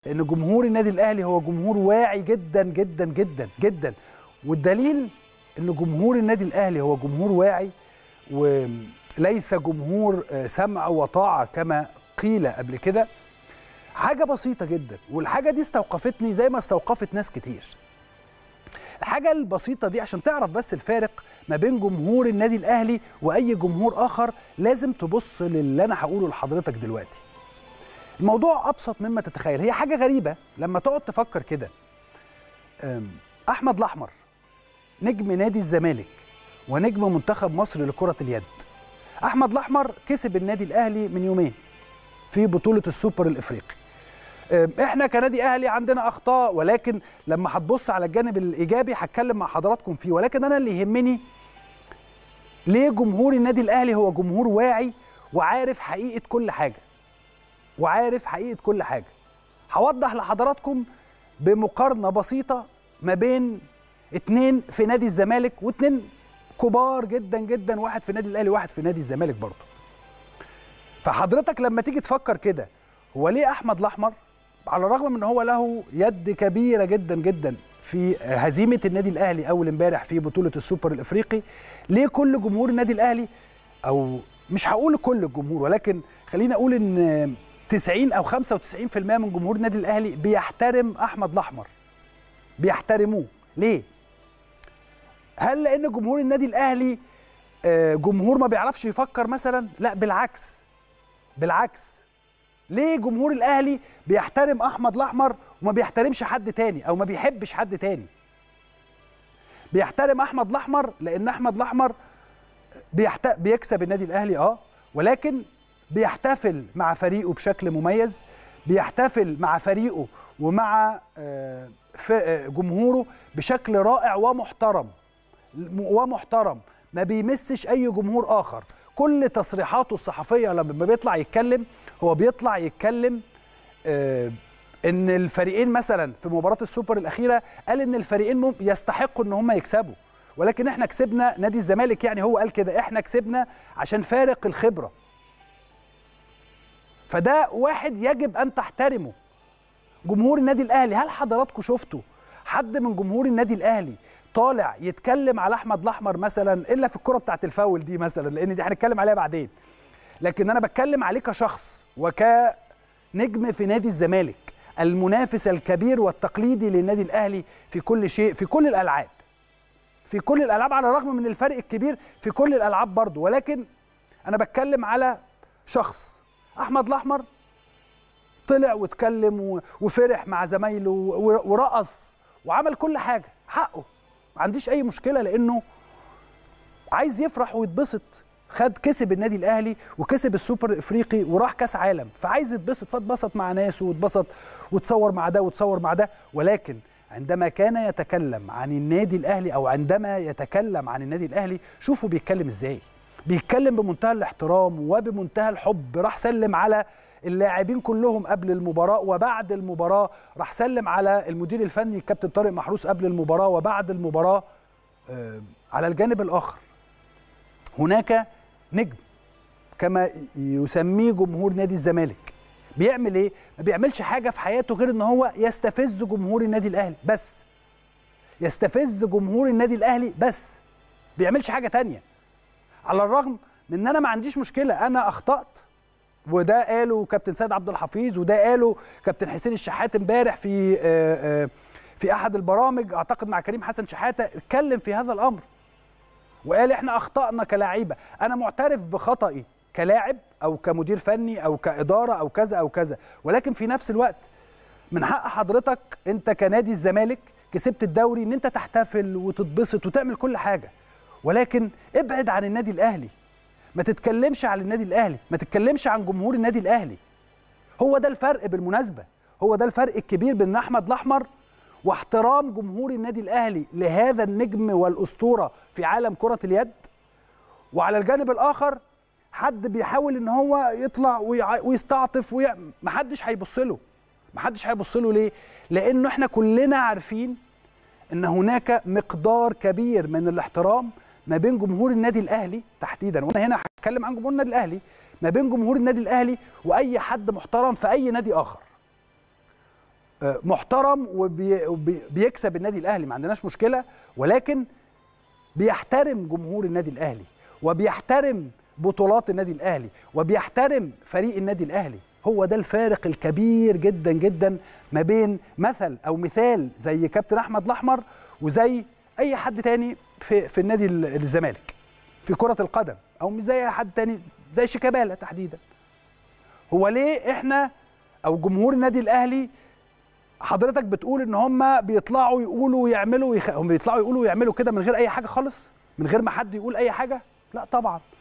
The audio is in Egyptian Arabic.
لان جمهور النادي الاهلي هو جمهور واعي جدا جدا جدا جدا والدليل ان جمهور النادي الاهلي هو جمهور واعي وليس جمهور سمع وطاعه كما قيل قبل كده حاجه بسيطه جدا والحاجه دي استوقفتني زي ما استوقفت ناس كتير الحاجه البسيطه دي عشان تعرف بس الفارق ما بين جمهور النادي الاهلي واي جمهور اخر لازم تبص للي انا هقوله لحضرتك دلوقتي الموضوع ابسط مما تتخيل هي حاجه غريبه لما تقعد تفكر كده احمد الاحمر نجم نادي الزمالك ونجم منتخب مصر لكره اليد احمد الاحمر كسب النادي الاهلي من يومين في بطوله السوبر الافريقي احنا كنادي اهلي عندنا اخطاء ولكن لما هتبص على الجانب الايجابي هتكلم مع حضراتكم فيه ولكن انا اللي يهمني ليه جمهور النادي الاهلي هو جمهور واعي وعارف حقيقه كل حاجه وعارف حقيقه كل حاجه هوضح لحضراتكم بمقارنه بسيطه ما بين اتنين في نادي الزمالك واتنين كبار جدا جدا واحد في نادي الاهلي وواحد في نادي الزمالك برضه فحضرتك لما تيجي تفكر كده هو ليه احمد الاحمر على الرغم من ان هو له يد كبيره جدا جدا في هزيمه النادي الاهلي اول امبارح في بطوله السوبر الافريقي ليه كل جمهور النادي الاهلي او مش هقول كل الجمهور ولكن خليني اقول ان 90 او 95% من جمهور النادي الاهلي بيحترم احمد الاحمر بيحترموه ليه هل لان جمهور النادي الاهلي جمهور ما بيعرفش يفكر مثلا لا بالعكس بالعكس ليه جمهور الاهلي بيحترم احمد الاحمر وما بيحترمش حد تاني او ما بيحبش حد تاني بيحترم احمد الاحمر لان احمد الاحمر بيحت... بيكسب النادي الاهلي اه ولكن بيحتفل مع فريقه بشكل مميز بيحتفل مع فريقه ومع جمهوره بشكل رائع ومحترم ومحترم ما بيمسش اي جمهور اخر كل تصريحاته الصحفيه لما بيطلع يتكلم هو بيطلع يتكلم آه ان الفريقين مثلا في مباراه السوبر الاخيره قال ان الفريقين يستحقوا ان هم يكسبوا ولكن احنا كسبنا نادي الزمالك يعني هو قال كده احنا كسبنا عشان فارق الخبره فده واحد يجب ان تحترمه جمهور النادي الاهلي هل حضراتكم شفتوا حد من جمهور النادي الاهلي طالع يتكلم على احمد الاحمر مثلا الا في الكره بتاعت الفاول دي مثلا لان دي هنتكلم عليها بعدين لكن انا بتكلم عليه كشخص وكنجم في نادي الزمالك المنافس الكبير والتقليدي للنادي الاهلي في كل شيء في كل الالعاب في كل الالعاب على الرغم من الفرق الكبير في كل الالعاب برضه ولكن انا بتكلم على شخص احمد الاحمر طلع واتكلم وفرح مع زمايله ورقص وعمل كل حاجه حقه ما عنديش اي مشكله لانه عايز يفرح ويتبسط خد كسب النادي الاهلي وكسب السوبر الافريقي وراح كاس عالم فعايز يتبسط فاتبسط مع ناسه واتبسط وتصور مع ده وتصور مع ده ولكن عندما كان يتكلم عن النادي الاهلي او عندما يتكلم عن النادي الاهلي شوفوا بيتكلم ازاي بيتكلم بمنتهى الاحترام وبمنتهى الحب راح سلم على اللاعبين كلهم قبل المباراه وبعد المباراه راح سلم على المدير الفني الكابتن طارق محروس قبل المباراه وبعد المباراه آه على الجانب الاخر هناك نجم كما يسميه جمهور نادي الزمالك بيعمل ايه ما بيعملش حاجه في حياته غير ان هو يستفز جمهور النادي الاهلي بس يستفز جمهور النادي الاهلي بس بيعملش حاجه تانية على الرغم من ان انا ما عنديش مشكله انا اخطات وده قاله كابتن سيد عبد الحفيظ وده قاله كابتن حسين الشحات امبارح في في احد البرامج اعتقد مع كريم حسن شحاته اتكلم في هذا الامر وقال احنا اخطانا كلاعيبه انا معترف بخطئي كلاعب او كمدير فني او كاداره او كذا او كذا ولكن في نفس الوقت من حق حضرتك انت كنادي الزمالك كسبت الدوري ان انت تحتفل وتتبسط وتعمل كل حاجه ولكن ابعد عن النادي الاهلي ما تتكلمش عن النادي الاهلي ما تتكلمش عن جمهور النادي الاهلي هو ده الفرق بالمناسبه هو ده الفرق الكبير بين احمد الاحمر واحترام جمهور النادي الاهلي لهذا النجم والاسطوره في عالم كره اليد وعلى الجانب الاخر حد بيحاول ان هو يطلع ويستعطف ويع... محدش هيبص له محدش هيبص له ليه لانه احنا كلنا عارفين ان هناك مقدار كبير من الاحترام ما بين جمهور النادي الاهلي تحديدا وانا هنا هتكلم عن جمهور النادي الاهلي ما بين جمهور النادي الاهلي واي حد محترم في اي نادي اخر آه، محترم وبيكسب النادي الاهلي ما عندناش مشكله ولكن بيحترم جمهور النادي الاهلي وبيحترم بطولات النادي الاهلي وبيحترم فريق النادي الاهلي هو ده الفارق الكبير جدا جدا ما بين مثل او مثال زي كابتن احمد الاحمر وزي اي حد تاني في في النادي ال- الزمالك في كره القدم او مش زي أي حد تاني زي شيكابالا تحديدا هو ليه احنا او جمهور النادي الاهلي حضرتك بتقول ان هم بيطلعوا يقولوا ويعملوا ويخ... هم بيطلعوا يقولوا ويعملوا كده من غير اي حاجه خالص من غير ما حد يقول اي حاجه لا طبعا